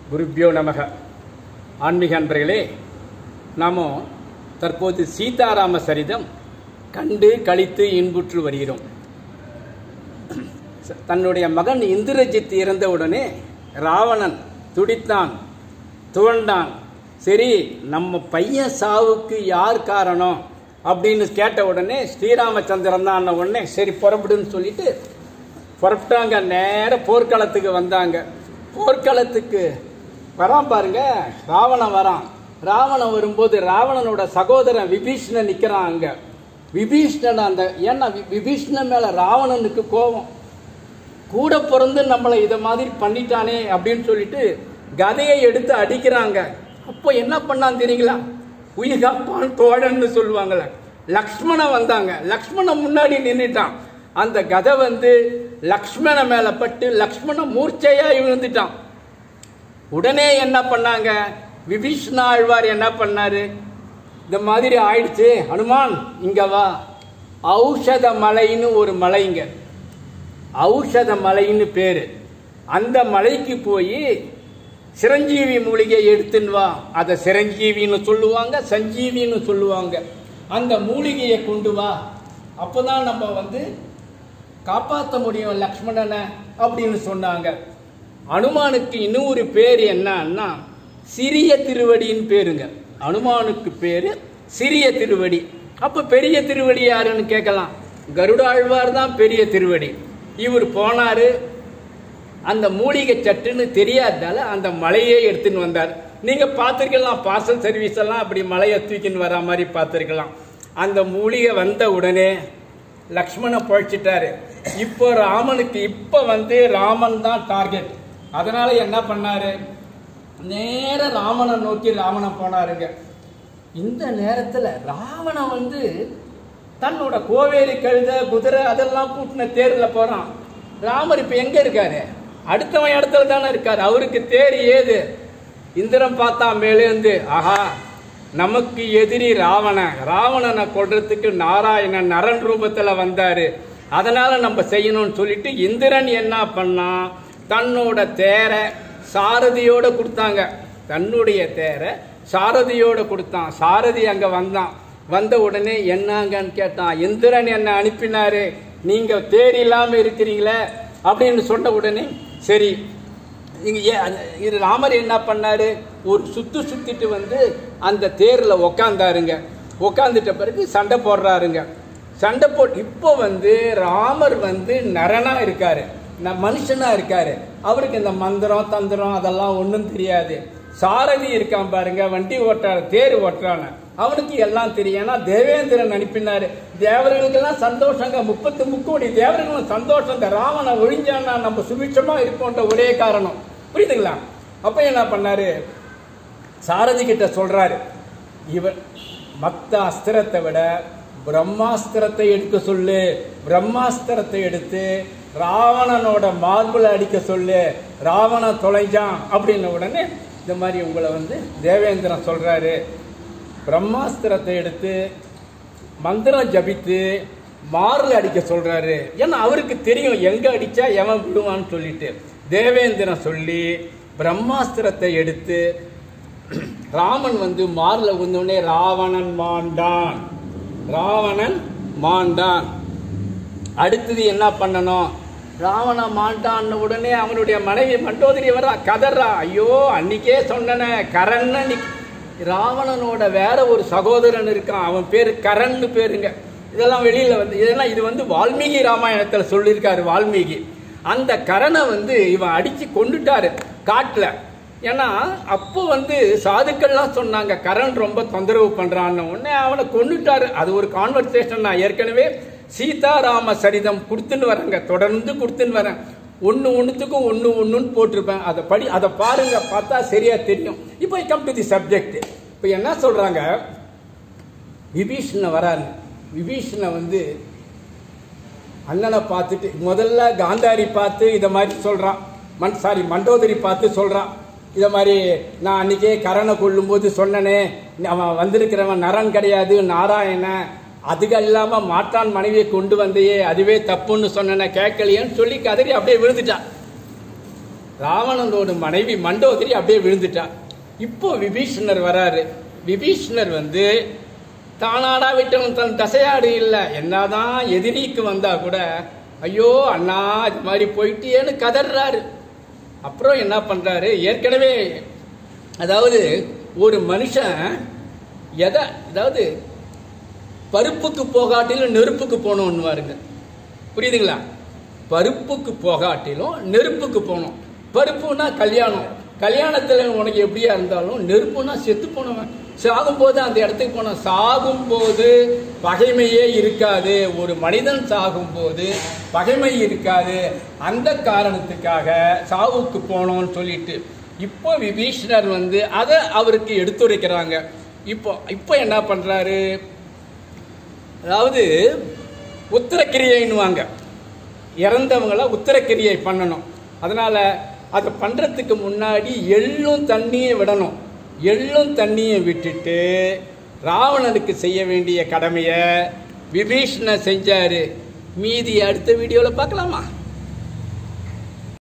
குருப்பியோ நமக ஆன்மீக அன்பர்களே நாம தற்போது சீதாராம சரிதம் கண்டு கழித்து இன்புற்று வருகிறோம் தன்னுடைய மகன் இந்திரஜித் இறந்தவுடனே ராவணன் துடித்தான் துவண்டான் சரி நம்ம பையன் சாவுக்கு யார் காரணம் அப்படின்னு கேட்ட உடனே ஸ்ரீராமச்சந்திரன் தான் உடனே சரி புறப்படுன்னு சொல்லிட்டு புறப்பட்டாங்க நேர போர்க்களத்துக்கு வந்தாங்க போர்க்களத்துக்கு வரான் பாருங்க ராவணன் வரான் ராவணன் வரும்போது ராவணனோட சகோதரன் விபீஷ்ணன் நிக்கிறான் அங்க விபீஷ்ணன் அந்த ஏன்னா வி- விபீஷ்ணன் மேல ராவணனுக்கு கோபம் கூட பிறந்து நம்மளை இதை மாதிரி பண்ணிட்டானே அப்படின்னு சொல்லிட்டு கதையை எடுத்து அடிக்கிறாங்க அப்போ என்ன பண்ணான் தெரியுங்களா உயிர்காப்பான் தோழன்னு சொல்லுவாங்கல்ல லக்ஷ்மணன் வந்தாங்க லக்ஷ்மணன் முன்னாடி நின்னுட்டான் அந்த கதை வந்து லக்ஷ்மண மேல பட்டு லக்ஷ்மணன் மூர்ச்சையா விழுந்துட்டான் உடனே என்ன பண்ணாங்க விபீஷ்ண ஆழ்வார் என்ன பண்ணாரு இந்த மாதிரி ஆயிடுச்சு ஹனுமான் இங்க வா ஔஷத மலைன்னு ஒரு மலைங்க ஔஷத மலைன்னு பேரு அந்த மலைக்கு போய் சிரஞ்சீவி மூலிகை எடுத்துன்னு வா அதை சிரஞ்சீவின்னு சொல்லுவாங்க சஞ்சீவின்னு சொல்லுவாங்க அந்த மூலிகையை கொண்டு வா அப்போதான் நம்ம வந்து காப்பாற்ற முடியும் லக்ஷ்மணனை அப்படின்னு சொன்னாங்க அனுமானுக்கு இன்னொரு பேர் என்னன்னா சிறிய திருவடின்னு பேருங்க அனுமானுக்கு பேரு சிறிய திருவடி அப்ப பெரிய திருவடி யாருன்னு கேட்கலாம் கருடாழ்வார் தான் பெரிய திருவடி இவர் போனாரு அந்த மூலிகை சட்டுன்னு தெரியாததால அந்த மலையே எடுத்துன்னு வந்தார் நீங்க பார்த்துருக்கலாம் பார்சல் சர்வீஸ் எல்லாம் அப்படி மலையை தூக்கின்னு வர மாதிரி பார்த்துருக்கலாம் அந்த மூலிகை வந்த உடனே லக்ஷ்மண பழிச்சிட்டாரு இப்போ ராமனுக்கு இப்போ வந்து ராமன் தான் டார்கெட் அதனால என்ன பண்ணாரு நேர ராமனை நோக்கி ராவணன் போனாருங்க இந்த நேரத்துல ராவணன் வந்து தன்னோட கோவேரி கழுத குதிரை அதெல்லாம் கூட்டின தேர்ல போறான் ராமர் இப்ப எங்க இருக்காரு அடுத்தவன் இடத்துல தானே இருக்காரு அவருக்கு தேர் ஏது இந்திரன் பார்த்தா மேலேந்து ஆஹா நமக்கு எதிரி ராவணன் ராவணனை கொல்றதுக்கு நாராயணன் நரன் ரூபத்துல வந்தாரு அதனால நம்ம செய்யணும்னு சொல்லிட்டு இந்திரன் என்ன பண்ணான் தன்னோட தேரை சாரதியோட கொடுத்தாங்க தன்னுடைய தேரை சாரதியோட கொடுத்தான் சாரதி அங்க வந்தான் வந்த உடனே என்னங்கன்னு கேட்டான் இந்திரன் என்ன அனுப்பினாரு நீங்க தேர் இல்லாம இருக்கிறீங்களே அப்படின்னு சொன்ன உடனே சரி இங்க ஏ- அது- இது ராமர் என்ன பண்ணாரு ஒரு சுத்து சுத்திட்டு வந்து அந்த தேர்ல உக்காந்தாருங்க உக்காந்துட்ட பிறகு சண்டை போடுறாருங்க சண்டை போட்டு இப்போ வந்து ராமர் வந்து நரனா இருக்காரு ந- மனுஷனா இருக்காரு அவருக்கு இந்த மந்திரம் தந்திரம் அதெல்லாம் ஒன்றும் தெரியாது சாரதி இருக்கான் பாருங்க வண்டி ஓட்டுறாரு தேர் ஓட்டுறான்னு அவனுக்கு எல்லாம் தெரியும் ஏன்னா தேவேந்திரன் அனுப்பினாரு தேவர்களுக்கெல்லாம் சந்தோஷங்க முப்பத்து முக்கோடி தேவர்களும் சந்தோஷம் இந்த ராவண ஒழிஞ்சான்னா நம்ம சுபிட்சமா இருப்போன்ற ஒரே காரணம் புரியுதுங்களா அப்ப என்ன பண்ணாரு சாரதி கிட்ட சொல்றாரு இவன் மத்த அஸ்திரத்தை விட பிரம்மாஸ்திரத்தை எடுக்க சொல்லு பிரம்மாஸ்திரத்தை எடுத்து ராவணனோட மார்பிள அடிக்க சொல்லு ராவணன் தொலைஞ்சான் அப்படின்ன உடனே இந்த மாதிரி உங்களை வந்து தேவேந்திரன் சொல்றாரு பிரம்மாஸ்திரத்தை எடுத்து மந்திரம் ஜபித்து மார்ல அடிக்க சொல்றாரு ஏன்னா அவருக்கு தெரியும் எங்க அடிச்சா எவன் விடுவான்னு சொல்லிட்டு தேவேந்திரன் சொல்லி பிரம்மாஸ்திரத்தை எடுத்து ராமன் வந்து மார்ல உந்தோடனே ராவணன் மாண்டான் ராவணன் மாண்டான் அடுத்தது என்ன பண்ணணும் ராவண மாண்டான் உடனே அவனுடைய மனைவி மண்டோதரி வரா கதறா ஐயோ அன்னைக்கே சொன்னனே கரன்னு நீ ராவணனோட வேற ஒரு சகோதரன் இருக்கான் அவன் பேரு கரன்னு பேருங்க இதெல்லாம் வெளியில வந்து இதெல்லாம் இது வந்து வால்மீகி ராமாயணத்துல சொல்லியிருக்காரு வால்மீகி அந்த கரனை வந்து இவன் அடிச்சு கொண்டுட்டாரு காட்டுல ஏன்னா அப்போ வந்து சாதுக்கள்லாம் சொன்னாங்க கரண் ரொம்ப தொந்தரவு பண்றான்னு உடனே அவனை கொண்டுட்டாரு அது ஒரு கான்வர்சேஷன் நான் ஏற்கனவே சீதாராம சரிதம் கொடுத்துன்னு வரேங்க தொடர்ந்து கொடுத்துன்னு வரேன் ஒன்று ஒன்றுத்துக்கும் ஒன்று ஒன்றுன்னு போட்டிருப்பேன் அதை படி அதை பாருங்க பார்த்தா சரியா தெரியும் இப்போ கம் டு தி சப்ஜெக்ட் இப்போ என்ன சொல்றாங்க விபீஷண வராரு விபீஷண வந்து அண்ணனை பார்த்துட்டு முதல்ல காந்தாரி பார்த்து இதை மாதிரி சொல்றான் மண் சாரி மண்டோதரி பார்த்து சொல்றான் இதை மாதிரி நான் அன்னைக்கே கரனை கொல்லும்போது சொன்னனே அவன் வந்திருக்கிறவன் நரன் கிடையாது நாராயணன் அதுக்கு இல்லாம மாற்றான் மனைவியை கொண்டு வந்தையே அதுவே தப்புன்னு சொன்னன கேட்கலையேன்னு சொல்லி கதறி அப்படியே விழுந்துட்டான் ராவணனோட மனைவி மண்டோதரி அப்படியே விழுந்துட்டா இப்போ விபீஷணர் வராரு விபீஷணர் வந்து தானாடா விட்டவன் தன் தசையாடு இல்லை என்னதான் எதிரிக்கு வந்தா கூட ஐயோ அண்ணா இது மாதிரி போயிட்டியேன்னு கதறாரு அப்புறம் என்ன பண்றாரு ஏற்கனவே அதாவது ஒரு மனுஷன் எதை அதாவது பருப்புக்கு போகாட்டிலும் நெருப்புக்கு போகணும்னு பாருங்க புரியுதுங்களா பருப்புக்கு போகாட்டிலும் நெருப்புக்கு போகணும் பருப்புனா கல்யாணம் கல்யாணத்தில் உனக்கு எப்படியா இருந்தாலும் நெருப்புனா செத்து போனவன் சாகும்போது அந்த இடத்துக்கு போன சாகும்போது பகைமையே இருக்காது ஒரு மனிதன் சாகும்போது பகைமை இருக்காது அந்த காரணத்துக்காக சாவுக்கு போனோம்னு சொல்லிட்டு இப்போ விபீஷணர் வந்து அதை அவருக்கு எடுத்துரைக்கிறாங்க இப்போ இப்போ என்ன பண்றாரு அதாவது உத்தரக்கிரியைன்னுவாங்க இறந்தவங்கள உத்தரக்கிரியை பண்ணணும் அதனால அதை பண்றதுக்கு முன்னாடி எள்ளும் தண்ணியை விடணும் எள்ளும் தண்ணியை விட்டுட்டு ராவணனுக்கு செய்ய வேண்டிய கடமையை விபீஷண செஞ்சாரு மீதி அடுத்த வீடியோவில் பார்க்கலாமா